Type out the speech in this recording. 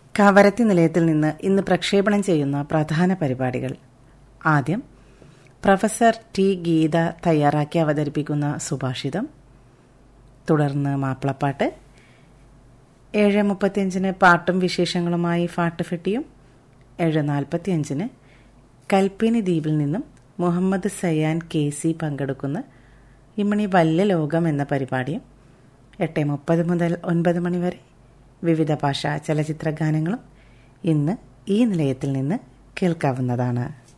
കവരത്തി നിലയത്തിൽ നിന്ന് ഇന്ന് പ്രക്ഷേപണം ചെയ്യുന്ന പ്രധാന പരിപാടികൾ ആദ്യം പ്രൊഫസർ ടി ഗീത തയ്യാറാക്കി അവതരിപ്പിക്കുന്ന സുഭാഷിതം തുടർന്ന് മാപ്പിളപ്പാട്ട് ഏഴ് മുപ്പത്തിയഞ്ചിന് പാട്ടും വിശേഷങ്ങളുമായി ഫാട്ടുഫെട്ടിയും ഏഴ് നാൽപ്പത്തിയഞ്ചിന് കൽപ്പിനി ദ്വീപിൽ നിന്നും മുഹമ്മദ് സയ്യാൻ കെ സി പങ്കെടുക്കുന്ന ഇമ്മണി വല്യ ലോകം എന്ന പരിപാടിയും എട്ട് മുപ്പത് മുതൽ ഒൻപത് മണിവരെ വിവിധ ഭാഷാ ചലച്ചിത്ര ഗാനങ്ങളും ഇന്ന് ഈ നിലയത്തിൽ നിന്ന് കേൾക്കാവുന്നതാണ്